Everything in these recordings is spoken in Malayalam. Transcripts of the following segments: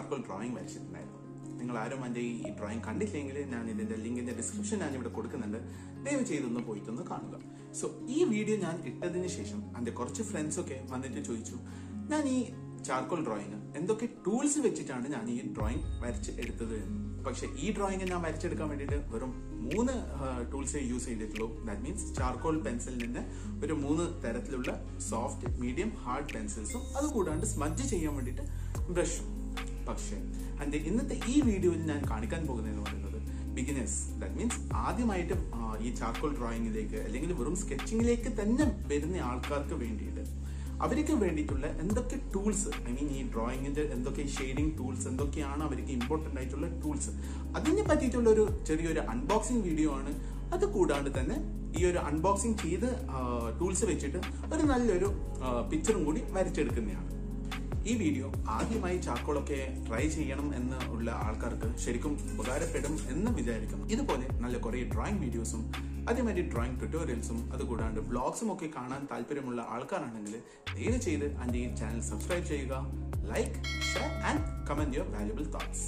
ചാർക്കോൾ ഡ്രോയിങ് വരച്ചിട്ടുണ്ടായിരുന്നു നിങ്ങൾ ആരും എൻ്റെ ഈ ഡ്രോയിങ് കണ്ടില്ലെങ്കിൽ ഞാൻ ഇതിന്റെ ലിങ്കിന്റെ ഡിസ്ക്രിപ്ഷൻ ഞാൻ ഇവിടെ കൊടുക്കുന്നുണ്ട് ദയവ് ചെയ്തൊന്ന് പോയിട്ടൊന്ന് കാണുക സോ ഈ വീഡിയോ ഞാൻ ഇട്ടതിന് ശേഷം എൻ്റെ കുറച്ച് ഫ്രണ്ട്സ് ഒക്കെ വന്നിട്ട് ചോദിച്ചു ഞാൻ ഈ ചാർക്കോൾ ഡ്രോയിങ് എന്തൊക്കെ ടൂൾസ് വെച്ചിട്ടാണ് ഞാൻ ഈ ഡ്രോയിങ് വരച്ച് എടുത്തത് എന്ന് പക്ഷെ ഈ ഡ്രോയിങ് ഞാൻ വരച്ചെടുക്കാൻ വേണ്ടിയിട്ട് വെറും മൂന്ന് ടൂൾസേ യൂസ് ചെയ്തിട്ടുള്ളൂ ദാറ്റ് മീൻസ് ചാർക്കോൾ പെൻസിലിന്റെ ഒരു മൂന്ന് തരത്തിലുള്ള സോഫ്റ്റ് മീഡിയം ഹാർഡ് പെൻസിൽസും അതുകൂടാണ്ട് സ്മജ് ചെയ്യാൻ വേണ്ടിയിട്ട് ബ്രഷും പക്ഷേ എൻ്റെ ഇന്നത്തെ ഈ വീഡിയോയിൽ ഞാൻ കാണിക്കാൻ പോകുന്നതെന്ന് പറയുന്നത് ബിഗിനേഴ്സ് ദാറ്റ് മീൻസ് ആദ്യമായിട്ടും ആ, ഈ ചാർക്കോൾ ഡ്രോയിങ്ങിലേക്ക് അല്ലെങ്കിൽ വെറും സ്കെച്ചിങ്ങിലേക്ക് തന്നെ വരുന്ന ആൾക്കാർക്ക് വേണ്ടിയിട്ട് അവർക്ക് വേണ്ടിയിട്ടുള്ള എന്തൊക്കെ ടൂൾസ് ഐ മീൻ ഈ ഡ്രോയിങ്ങിന്റെ എന്തൊക്കെ ഷെയ്ഡിങ് ടൂൾസ് എന്തൊക്കെയാണ് അവർക്ക് ഇമ്പോർട്ടന്റ് ആയിട്ടുള്ള ടൂൾസ് അതിനെ പറ്റിയിട്ടുള്ള ഒരു ചെറിയൊരു അൺബോക്സിംഗ് വീഡിയോ ആണ് അത് കൂടാണ്ട് തന്നെ ഈ ഒരു അൺബോക്സിംഗ് ചെയ്ത് ടൂൾസ് വെച്ചിട്ട് ഒരു നല്ലൊരു പിക്ചറും കൂടി വരച്ചെടുക്കുന്നതാണ് ഈ വീഡിയോ ആദ്യമായി ചാക്കോളൊക്കെ ട്രൈ ചെയ്യണം എന്ന് ഉള്ള ആൾക്കാർക്ക് ശരിക്കും ഉപകാരപ്പെടും എന്ന് വിചാരിക്കുന്നു ഇതുപോലെ നല്ല കുറേ ഡ്രോയിങ് വീഡിയോസും അതേമാതിരി ഡ്രോയിങ് ട്യൂട്ടോറിയൽസും അതുകൂടാണ്ട് ബ്ലോഗ്സും ഒക്കെ കാണാൻ താല്പര്യമുള്ള ആൾക്കാരാണെങ്കിൽ ദയവ് ചെയ്ത് എൻ്റെ ഈ ചാനൽ സബ്സ്ക്രൈബ് ചെയ്യുക like share and comment your valuable thoughts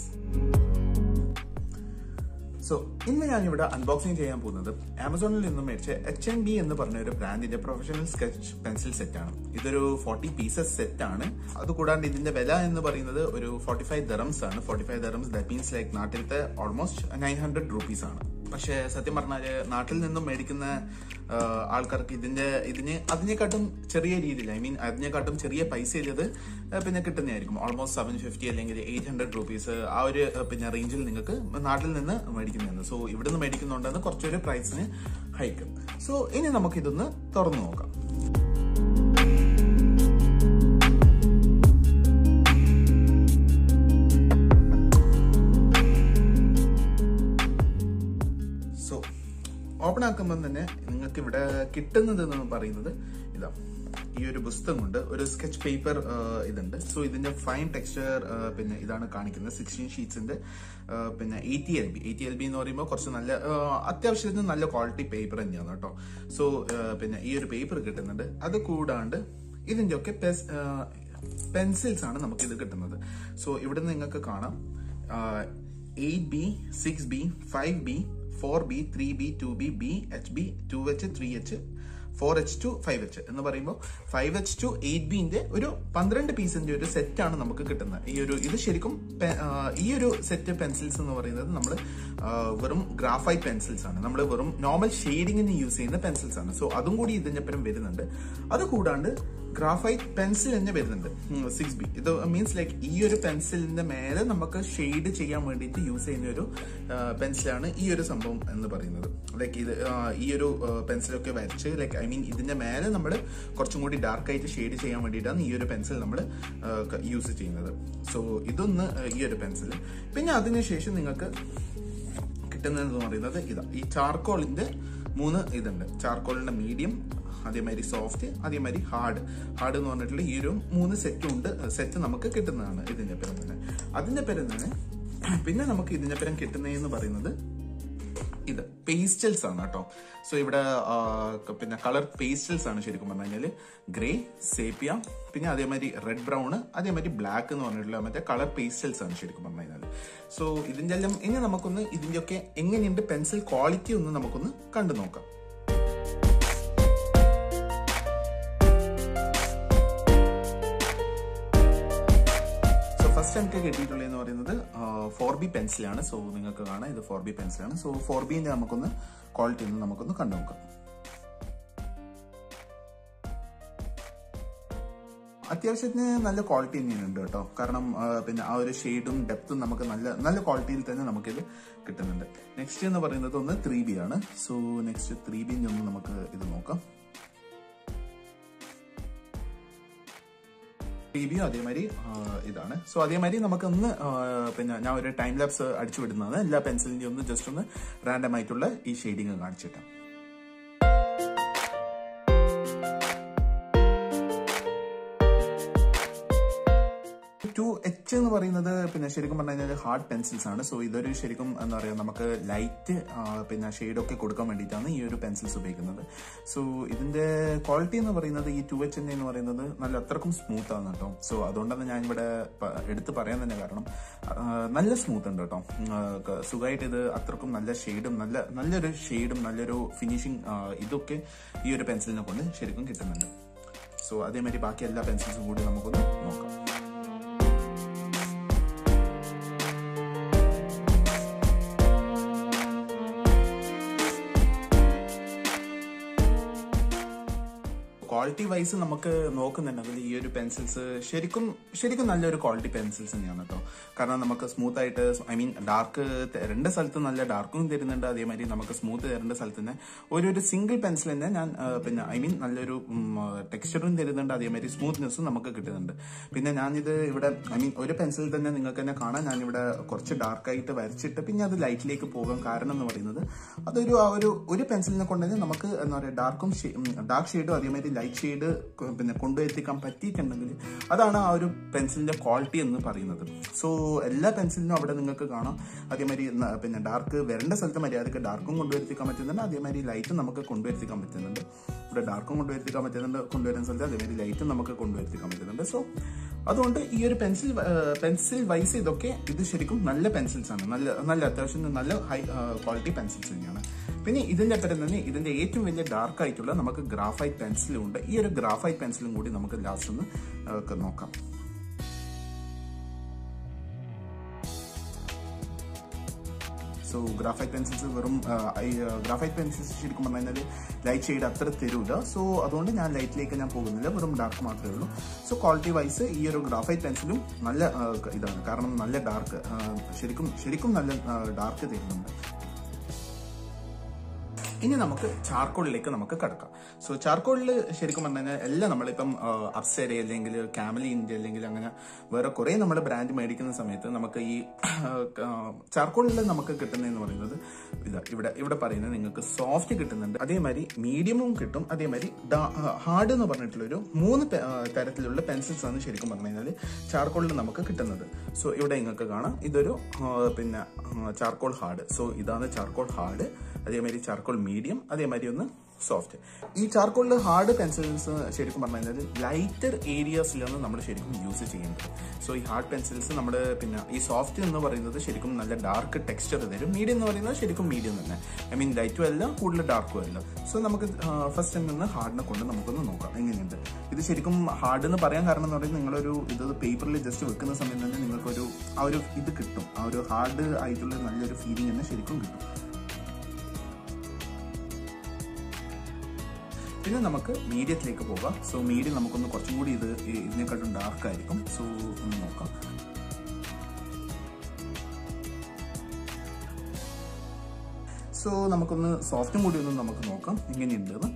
so ഇന്ന് ഞാൻ ഇവിടെ അൺബോക്സിംഗ് ചെയ്യാൻ പോകുന്നത് ആമസോണിൽ നിന്നും മേടിച്ച എച്ച് എൻ ബി എന്ന് പറഞ്ഞ ഒരു ബ്രാൻഡിന്റെ പ്രൊഫഷണൽ സ്കെച്ച് പെൻസിൽ സെറ്റ് ആണ് ഇതൊരു ഫോർട്ടി പീസസ് സെറ്റ് ആണ് അതുകൂടാണ്ട് ഇതിന്റെ വില എന്ന് പറയുന്നത് ഒരു ഫോർട്ടി ഫൈവ് ദറംസ് ആണ് forty five dirhams that means like നാട്ടിലത്തെ ഓൾമോസ്റ്റ് നയൻ ഹൺഡ്രഡ് റുപ്പീസ് ആണ് പക്ഷെ സത്യം പറഞ്ഞാല് നാട്ടിൽ നിന്നും മേടിക്കുന്ന ആ, ആൾക്കാർക്ക് ഇതിന്റെ ഇതിന് അതിനെക്കാട്ടും ചെറിയ രീതിയിൽ ഐ മീൻ അതിനെക്കാട്ടും ചെറിയ പൈസയിൽ ഇത് ആ, പിന്നെ കിട്ടുന്നതായിരിക്കും ഓൾമോസ്റ്റ് സെവൻ ഫിഫ്റ്റി അല്ലെങ്കിൽ എയ്റ്റ് ഹൺഡ്രഡ് റുപ്പീസ് ആ ഒരു ആ, പിന്നെ റേഞ്ചിൽ നിങ്ങൾക്ക് നാട്ടിൽ നിന്ന് മേടിക്കുന്നതാണ് സോ ഇവിടുന്ന് മേടിക്കുന്നുണ്ടെന്ന് കുറച്ചൊരു പ്രൈസിന് ഹൈക്കും സോ ഇനി നമുക്ക് ഇതൊന്ന് തുറന്നു നോക്കാം സോ ഓപ്പൺ ആക്കുമ്പോൾ തന്നെ നിങ്ങൾക്ക് ഇവിടെ കിട്ടുന്നത് എന്ന് പറയുന്നത് ഇതാ ഈ ഒരു പുസ്തകം കൊണ്ട് ഒരു സ്കെച്ച് പേപ്പർ ഇതുണ്ട് സോ ഇതിന്റെ ഫൈൻ ടെക്സ്ചർ പിന്നെ ഇതാണ് കാണിക്കുന്നത് സിക്സ്റ്റീൻ ഷീറ്റ്സിന്റെ പിന്നെ eighty L B eighty L B എന്ന് പറയുമ്പോൾ കുറച്ച് നല്ല ആ, അത്യാവശ്യത്തിന് നല്ല ക്വാളിറ്റി പേപ്പർ തന്നെയാണ് കേട്ടോ സോ പിന്നെ ഈ ഒരു പേപ്പർ കിട്ടുന്നുണ്ട് അത് കൂടാണ്ട് ഇതിന്റെ ഒക്കെ പെൻസിൽസ് ആണ് നമുക്ക് ഇത് കിട്ടുന്നത് സോ ഇവിടെ നിങ്ങൾക്ക് കാണാം eight B six B five B four B three B two B B H B two H three H four H two five H എന്ന് പറയുമ്പോൾ ഫൈവ് എച്ച് ടു എയ്റ്റ് ബിന്റെ ഒരു പന്ത്രണ്ട് പീസിന്റെ ഒരു സെറ്റ് ആണ് നമുക്ക് കിട്ടുന്നത് ഈ ഒരു ഇത് ശരിക്കും പെ- ആ, ഈ ഒരു സെറ്റ് പെൻസിൽസ് എന്ന് പറയുന്നത് നമ്മൾ വെറും ഗ്രാഫൈറ്റ് പെൻസിൽസ് ആണ് നമ്മൾ വെറും നോർമൽ ഷെയ്ഡിങ്ങിന് യൂസ് ചെയ്യുന്ന പെൻസിൽസ് ആണ് സോ അതും കൂടി ഇതിന്റെ ഒപ്പം വരുന്നുണ്ട് അത് കൂടാണ്ട് ഗ്രാഫൈറ്റ് പെൻസിൽ തന്നെ വരുന്നുണ്ട് സിക്സ് ബി ഇത് മീൻസ് ലൈക്ക് ഈ ഒരു പെൻസിലിന്റെ മേലെ നമുക്ക് ഷെയ്ഡ് ചെയ്യാൻ വേണ്ടിയിട്ട് യൂസ് ചെയ്യുന്ന ഒരു പെൻസിലാണ് ഈ ഒരു സംഭവം എന്ന് പറയുന്നത് ലൈക്ക് ഇത് ആ, ഈ ഒരു പെൻസിലൊക്കെ വരച്ച് ലൈക്ക് ഐ മീൻ ഇതിന്റെ മേലെ നമ്മൾ കുറച്ചും കൂടി ഡാർക്ക് ആയിട്ട് ഷെയ്ഡ് ചെയ്യാൻ വേണ്ടിയിട്ടാണ് ഈ ഒരു പെൻസിൽ നമ്മൾ യൂസ് ചെയ്യുന്നത് സോ ഇതൊന്ന് ആ, ഈ ഒരു പെൻസിൽ പിന്നെ അതിനുശേഷം നിങ്ങൾക്ക് കിട്ടുന്നതെന്ന് പറയുന്നത് ഇതാ ഈ ചാർക്കോളിന്റെ മൂന്ന് ഇതുണ്ട് ചാർക്കോളിന്റെ മീഡിയം അതേമാതിരി സോഫ്റ്റ് അതേമാതിരി ഹാർഡ് ഹാർഡ് എന്ന് പറഞ്ഞിട്ടുള്ള ഈ ഒരു മൂന്ന് സെറ്റ് ഉണ്ട് സെറ്റ് നമുക്ക് കിട്ടുന്നതാണ് ഇതിന്റെ പേരം തന്നെ അതിന്റെ പേരം തന്നെ പിന്നെ നമുക്ക് ഇതിന്റെ പേരം കിട്ടുന്നതെന്ന് പറയുന്നത് ഇത് പേസ്റ്റൽസ് ആണ് കേട്ടോ സോ ഇവിടെ ആ, പിന്നെ കളർ പേസ്റ്റൽസ് ആണ് ശരിക്കും പറഞ്ഞു കഴിഞ്ഞാൽ ഗ്രേ സേപ്പിയ പിന്നെ അതേമാതിരി റെഡ് ബ്രൗൺ അതേമാതിരി ബ്ലാക്ക് എന്ന് പറഞ്ഞിട്ടുള്ള മറ്റേ കളർ പേസ്റ്റൽസ് ആണ് ശരിക്കും പറഞ്ഞു കഴിഞ്ഞാൽ സോ ഇതിന്റെ എല്ലാം ഇനി നമുക്കൊന്ന് ഇതിന്റെ ഒക്കെ എങ്ങനെയുണ്ട് പെൻസിൽ ക്വാളിറ്റി ഒന്ന് നമുക്കൊന്ന് കണ്ടു നോക്കാം സോ ഫസ്റ്റ് എനിക്ക് കിട്ടിയിട്ടുള്ളതെന്ന് പറയുന്നത് ഫോർ ബി പെൻസിലാണ് സോ നിങ്ങൾക്ക് കാണാം ഇത് ഫോർ ബി പെൻസിലാണ് സോ ഫോർ ബിന്റെ നമുക്കൊന്ന് ക്വാളിറ്റി ഒന്ന് നമുക്കൊന്ന് കണ്ടു നോക്കാം അത്യാവശ്യത്തിന് നല്ല ക്വാളിറ്റി തന്നെയാണ് ഉണ്ട് കേട്ടോ കാരണം ആ, പിന്നെ ആ ഒരു ഷെയ്ഡും ഡെപ്തും നമുക്ക് നല്ല നല്ല ക്വാളിറ്റിയിൽ തന്നെ നമുക്കിത് കിട്ടുന്നുണ്ട് നെക്സ്റ്റ് എന്ന് പറയുന്നത് ഒന്ന് ത്രീ ബി ആണ് സോ നെക്സ്റ്റ് ത്രീ ബിന്റെ ഒന്ന് നമുക്ക് ഇത് നോക്കാം ടി വിയും അതേമാതിരി ആ, ഇതാണ് സോ അതേമാതിരി നമുക്കൊന്ന് ആ, പിന്നെ ഞാൻ ഒരു ടൈം ലാപ്സ് അടിച്ചു വിടുന്നതാണ് എല്ലാ പെൻസിലിന്റെയും ഒന്ന് ജസ്റ്റ് ഒന്ന് റാൻഡം ആയിട്ടുള്ള ഈ ഷെയ്ഡിങ് കാണിച്ചിട്ടാണ് ടു എച്ച് എന്ന് പറയുന്നത് പിന്നെ ശരിക്കും പറഞ്ഞു കഴിഞ്ഞാൽ ഹാർഡ് പെൻസിൽസ് ആണ് സോ ഇതൊരു ശരിക്കും എന്താ പറയുക നമുക്ക് ലൈറ്റ് പിന്നെ ഷെയ്ഡൊക്കെ കൊടുക്കാൻ വേണ്ടിയിട്ടാണ് ഈ ഒരു പെൻസിൽസ് ഉപയോഗിക്കുന്നത് സോ ഇതിന്റെ ക്വാളിറ്റി എന്ന് പറയുന്നത് ഈ ടു എച്ച് എന്ന് പറയുന്നത് നല്ല അത്രക്കും സ്മൂത്ത് ആണ് കേട്ടോ സോ അതുകൊണ്ടാണ് ഞാൻ ഇവിടെ പ- എടുത്ത് പറയാൻ തന്നെ കാരണം ആ, നല്ല സ്മൂത്ത് ഉണ്ട് കേട്ടോ സുഖമായിട്ട് ഇത് അത്രക്കും നല്ല ഷെയ്ഡും നല്ല നല്ലൊരു ഷെയ്ഡും നല്ലൊരു ഫിനിഷിങ് ഇതൊക്കെ ഈ ഒരു പെൻസിലിനെ കൊണ്ട് ശരിക്കും കിട്ടുന്നുണ്ട് സോ അതേമാതിരി ബാക്കി എല്ലാ പെൻസിൽസും കൂടി നമുക്കൊന്ന് നോക്കാം ക്വാളിറ്റി വൈസ് നമുക്ക് നോക്കുന്നുണ്ടെങ്കിൽ ഈ ഒരു പെൻസിൽസ് ശരിക്കും ശരിക്കും നല്ലൊരു ക്വാളിറ്റി പെൻസിൽസ് തന്നെയാണ് കേട്ടോ കാരണം നമുക്ക് സ്മൂത്ത് ആയിട്ട് ഐ മീൻ ഡാർക്ക് തരേണ്ട സ്ഥലത്ത് നല്ല ഡാർക്കും തരുന്നുണ്ട് അതേമാതിരി നമുക്ക് സ്മൂത്ത് തരേണ്ട സ്ഥലത്ത് തന്നെ ഒരു ഒരു സിംഗിൾ പെൻസിൽ തന്നെ ഞാൻ ആ, പിന്നെ ഐ മീൻ നല്ലൊരു ടെക്സ്ചറും തരുന്നുണ്ട് അതേമാതിരി സ്മൂത്ത്നെസ്സും നമുക്ക് കിട്ടുന്നുണ്ട് പിന്നെ ഞാനിത് ഇവിടെ ഐ മീൻ ഒരു പെൻസിൽ തന്നെ നിങ്ങൾക്ക് തന്നെ കാണാൻ ഞാനിവിടെ കുറച്ച് ഡാർക്കായിട്ട് വരച്ചിട്ട് പിന്നെ അത് ലൈറ്റിലേക്ക് പോകാൻ കാരണം എന്ന് പറയുന്നത് അതൊരു ആ ഒരു ഒരു പെൻസിലിനെ കൊണ്ട് തന്നെ നമുക്ക് എന്താ പറയുക ഡാർക്കും ഡാർക്ക് ഷെയ്ഡും അതേമാതിരി ലൈറ്റ് ഷെയ്ഡ് പിന്നെ കൊണ്ടുവരുത്തിക്കാൻ പറ്റിയിട്ടുണ്ടെങ്കിൽ അതാണ് ആ ഒരു പെൻസിലിന്റെ ക്വാളിറ്റി എന്ന് പറയുന്നത് സോ എല്ലാ പെൻസിലിനും അവിടെ നിങ്ങൾക്ക് കാണാം അതേമാതിരി ന- പിന്നെ ഡാർക്ക് വരേണ്ട സ്ഥലത്ത് മര്യാദക്ക് ഡാർക്കും കൊണ്ടുവരുത്തിക്കാൻ പറ്റുന്നുണ്ട് അതേമാതിരി ലൈറ്റും നമുക്ക് കൊണ്ടുവരുത്തിക്കാൻ പറ്റുന്നുണ്ട് ഇവിടെ ഡാർക്കും കൊണ്ടുവരുത്തിക്കാൻ പറ്റുന്നുണ്ട് കൊണ്ടുവരുന്ന സ്ഥലത്ത് അതേമാതിരി ലൈറ്റും നമുക്ക് കൊണ്ടുവരുത്തിക്കാൻ പറ്റുന്നുണ്ട് സോ അതുകൊണ്ട് ഈ ഒരു പെൻസിൽ പെൻസിൽ വൈസ് ഇതൊക്കെ ഇത് ശരിക്കും നല്ല പെൻസിൽസ് ആണ് നല്ല നല്ല അത്യാവശ്യം നല്ല ഹൈ ക്വാളിറ്റി പെൻസിൽസ് തന്നെയാണ് പിന്നെ ഇതിന്റെ ഒപ്പം തന്നെ ഇതിന്റെ ഏറ്റവും വലിയ ഡാർക്ക് ആയിട്ടുള്ള നമുക്ക് ഗ്രാഫൈറ്റ് പെൻസിലും ഉണ്ട് ഈ ഒരു ഗ്രാഫൈറ്റ് പെൻസിലും കൂടി നമുക്ക് ലാസ്റ്റ് ഒന്ന് ആ, ഒക്കെ നോക്കാം സോ ഗ്രാഫൈറ്റ് പെൻസിൽസ് വെറും ഗ്രാഫൈറ്റ് പെൻസിൽസ് ശരിക്കും പറഞ്ഞു കഴിഞ്ഞാൽ ലൈറ്റ് ഷെയ്ഡ് അത്ര തരൂല സോ അതുകൊണ്ട് ഞാൻ ലൈറ്റിലേക്ക് ഞാൻ പോകുന്നില്ല വെറും ഡാർക്ക് മാത്രമേ ഉള്ളൂ സോ ക്വാളിറ്റി വൈസ് ഈ ഒരു ഗ്രാഫൈറ്റ് പെൻസിലും നല്ല ആ, ഇതാണ് കാരണം നല്ല ഡാർക്ക് ശരിക്കും ശരിക്കും നല്ല ഡാർക്ക് തരുന്നുണ്ട് ഇനി നമുക്ക് ചാർക്കോളിലേക്ക് നമുക്ക് കിടക്കാം സോ ചാർക്കോളിൽ ശരിക്കും പറഞ്ഞു കഴിഞ്ഞാൽ എല്ലാം നമ്മളിപ്പം അപ്സര അല്ലെങ്കിൽ കാമലിൻ്റെ അല്ലെങ്കിൽ അങ്ങനെ വേറെ കുറേ നമ്മൾ ബ്രാൻഡ് മേടിക്കുന്ന സമയത്ത് നമുക്ക് ഈ ചാർക്കോളിൽ നമുക്ക് കിട്ടുന്നതെന്ന് പറയുന്നത് ഇതാ ഇവിടെ ഇവിടെ പറയുന്നത് നിങ്ങൾക്ക് സോഫ്റ്റ് കിട്ടുന്നുണ്ട് അതേമാതിരി മീഡിയമും കിട്ടും അതേമാതിരി ഹാർഡ് എന്ന് പറഞ്ഞിട്ടുള്ളൊരു മൂന്ന് പെ- ആ, തരത്തിലുള്ള പെൻസിൽസ് ആണ് ശരിക്കും പറഞ്ഞു കഴിഞ്ഞാൽ ചാർക്കോളിൽ നമുക്ക് കിട്ടുന്നത് സോ ഇവിടെ നിങ്ങൾക്ക് കാണാം ഇതൊരു ആ, പിന്നെ ചാർക്കോൾ ഹാർഡ് സോ ഇതാണ് ചാർക്കോൾ ഹാർഡ് അതേമാതിരി ചാർക്കോൾ മീഡിയം അതേമാതിരി ഒന്ന് സോഫ്റ്റ് ഈ ചാർക്കോളിൽ ഹാർഡ് പെൻസിൽസ് ശരിക്കും പറഞ്ഞു കഴിഞ്ഞാൽ ലൈറ്റർ ഏരിയാസിലാണ് നമ്മൾ ശരിക്കും യൂസ് ചെയ്യേണ്ടത് സോ ഈ ഹാർഡ് പെൻസിൽസ് നമ്മൾ പിന്നെ ഈ സോഫ്റ്റ് എന്ന് പറയുന്നത് ശരിക്കും നല്ല ഡാർക്ക് ടെക്സ്ചർ തരും മീഡിയം എന്ന് പറയുന്നത് ശരിക്കും മീഡിയം തന്നെ ഐ മീൻ ലൈറ്റും അല്ല കൂടുതൽ ഡാർക്കും അല്ല സോ നമുക്ക് ഫസ്റ്റ് നിന്ന് ഹാർഡിനെ കൊണ്ട് നമുക്കൊന്ന് നോക്കാം എങ്ങനെയുണ്ട് ഇത് ശരിക്കും ഹാർഡ് എന്ന് പറയാൻ കാരണം എന്ന് പറയുന്നത് നിങ്ങളൊരു ഇത് പേപ്പറിൽ ജസ്റ്റ് വെക്കുന്ന സമയം തന്നെ നിങ്ങൾക്കൊരു ആ ഒരു ഇത് കിട്ടും ആ ഒരു ഹാർഡ് ആയിട്ടുള്ള നല്ലൊരു ഫീലിംഗ് തന്നെ ശരിക്കും കിട്ടും പിന്നെ നമുക്ക് മീഡിയത്തിലേക്ക് പോകാം സോ മീഡിയം നമുക്കൊന്ന് കുറച്ചും കൂടി ഇത് ഈ- ഇതിനെക്കാട്ടും ഡാർക്ക് ആയിരിക്കും സോ ഒന്ന് നോക്കാം സോ നമുക്കൊന്ന് സോഫ്റ്റും കൂടി ഒന്ന് നമുക്ക് നോക്കാം എങ്ങനെയുണ്ടെന്ന്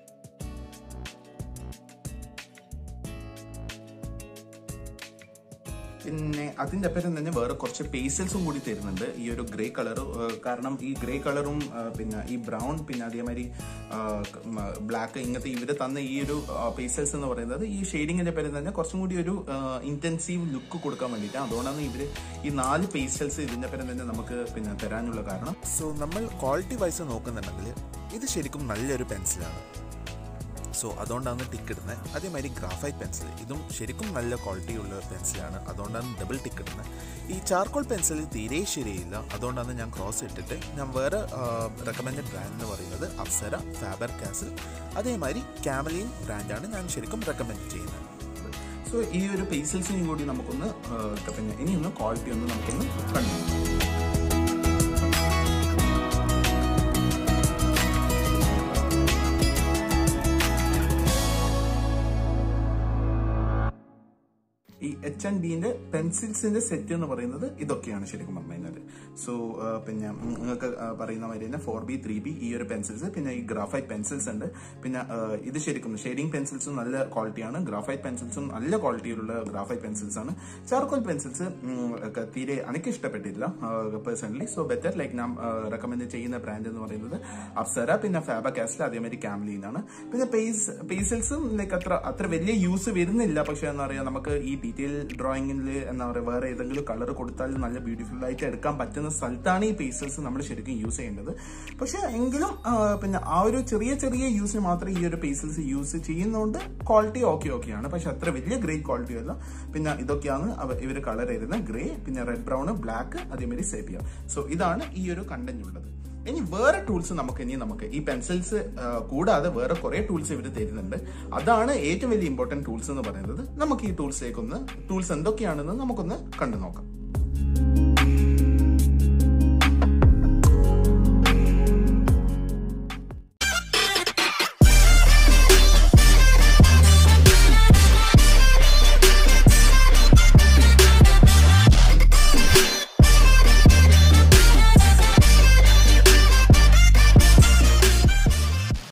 പിന്നെ അതിന്റെ ഒപ്പം തന്നെ വേറെ കുറച്ച് പേസൽസും കൂടി തരുന്നുണ്ട് ഈ ഒരു ഗ്രേ കളർ കാരണം ഈ ഗ്രേ കളറും പിന്നെ ഈ ബ്രൗൺ പിന്നെ അതേമാതിരി ബ്ലാക്ക് ഇങ്ങനത്തെ ഇവര് തന്ന ഈ ഒരു പേസൽസ് എന്ന് പറയുന്നത് ഈ ഷെയ്ഡിങ്ങിന്റെ പേര് തന്നെ കുറച്ചും കൂടി ഒരു ഇന്റൻസീവ് ലുക്ക് കൊടുക്കാൻ വേണ്ടിയിട്ടാണ് അതുകൊണ്ടാണ് ഇവര് ഈ നാല് പേസൽസ് ഇതിന്റെ പേര് തന്നെ നമുക്ക് പിന്നെ തരാനുള്ള കാരണം സോ നമ്മൾ ക്വാളിറ്റി വൈസ് നോക്കുന്നുണ്ടെങ്കിൽ ഇത് ശരിക്കും നല്ലൊരു പെൻസിലാണ് സോ അതുകൊണ്ടാണ് ടിക്ക് ഇടുന്നത് അതേമാതിരി ഗ്രാഫൈറ്റ് പെൻസിൽ ഇതും ശരിക്കും നല്ല ക്വാളിറ്റി ഉള്ള പെൻസിലാണ് അതുകൊണ്ടാണ് ഡബിൾ ടിക്ക് ഇടുന്നത് ഈ ചാർക്കോൾ പെൻസിൽ തീരെ ശരിയില്ല അതുകൊണ്ടാണ് ഞാൻ ക്രോസ് ഇട്ടിട്ട് ഞാൻ വേറെ റെക്കമെൻഡഡ് ബ്രാൻഡ് എന്ന് പറയുന്നത് അപ്സര ഫാബർ കാസിൽ അതേമാതിരി ക്യാമലിൻ ബ്രാൻഡാണ് ഞാൻ ശരിക്കും റെക്കമെൻഡ് ചെയ്യുന്നത് സോ ഈ ഒരു പേസൽസിനെയും കൂടി നമുക്കൊന്ന് ആ, പിന്നെ ഇനിയൊന്ന് ക്വാളിറ്റി ഒന്ന് നമുക്കൊന്ന് കണ്ടു ഈ എച്ച് ആൻഡ് ബിന്റെ പെൻസിൽസിന്റെ സെറ്റ് എന്ന് പറയുന്നത് ഇതൊക്കെയാണ് ശരിക്കും പറഞ്ഞു കഴിഞ്ഞാൽ സോ പിന്നെ നിങ്ങൾക്ക് ആ, പറയുന്ന മാതിരി തന്നെ ഫോർ ബി ത്രീ ബി ഈ ഒരു പെൻസിൽസ് പിന്നെ ഈ ഗ്രാഫൈറ്റ് പെൻസിൽസ് ഉണ്ട് പിന്നെ ആ, ഇത് ശരിക്കും ഷെയ്ഡിങ് പെൻസിൽസും നല്ല ക്വാളിറ്റിയാണ് ഗ്രാഫൈറ്റ് പെൻസിൽസും നല്ല ക്വാളിറ്റിയിലുള്ള ഗ്രാഫൈറ്റ് പെൻസിൽസ് ആണ് ചാർക്കോൾ പെൻസിൽസ് ഒക്കെ തീരെ എനിക്ക് ഇഷ്ടപ്പെട്ടില്ല പേഴ്സണലി സോ ബെറ്റർ ലൈക്ക് ഞാൻ റെക്കമെൻഡ് ചെയ്യുന്ന ബ്രാൻഡ് എന്ന് പറയുന്നത് അപ്സര പിന്നെ ഫാബ കാസ്റ്റിൽ അതേമാതിരി ക്യാംലിൻ ആണ് പിന്നെ പേസ് പേസിൽസും ലൈക്ക് അത്ര അത്ര വലിയ യൂസ് വരുന്നില്ല പക്ഷെ എന്താ പറയാ നമുക്ക് ഈ ഡീറ്റെയിൽ ഡ്രോയിങ്ങിൽ എന്താ പറയുക വേറെ ഏതെങ്കിലും കളർ കൊടുത്താൽ നല്ല ബ്യൂട്ടിഫുൾ ആയിട്ട് എടുക്കാൻ പറ്റുന്ന സ്ഥലത്താണ് ഈ പേസൽസ് നമ്മൾ ശരിക്കും യൂസ് ചെയ്യേണ്ടത് പക്ഷെ എങ്കിലും ആ, പിന്നെ ആ ഒരു ചെറിയ ചെറിയ യൂസിന് മാത്രമേ ഈ ഒരു പേസൽസ് യൂസ് ചെയ്യുന്നതുകൊണ്ട് ക്വാളിറ്റി ഓക്കെ ഓക്കെയാണ് പക്ഷെ അത്ര വലിയ ഗ്രേറ്റ് ക്വാളിറ്റി അല്ല പിന്നെ ഇതൊക്കെയാണ് ഇവർ കളർ വരുന്നത് ഗ്രേ പിന്നെ റെഡ് ബ്രൗൺ ബ്ലാക്ക് അതേമാതിരി സേപ്പിയ സോ ഇതാണ് ഈ ഒരു കണ്ടന്റ് ഉള്ളത് ഇനി വേറെ ടൂൾസ് നമുക്ക് ഇനി നമുക്ക് ഈ പെൻസിൽസ് കൂടാതെ വേറെ കുറെ ടൂൾസ് ഇവർ തരുന്നുണ്ട് അതാണ് ഏറ്റവും വലിയ ഇമ്പോർട്ടന്റ് ടൂൾസ് എന്ന് പറയുന്നത് നമുക്ക് ഈ ടൂൾസിലേക്കൊന്ന് ടൂൾസ് എന്തൊക്കെയാണെന്ന് നമുക്കൊന്ന് കണ്ടു നോക്കാം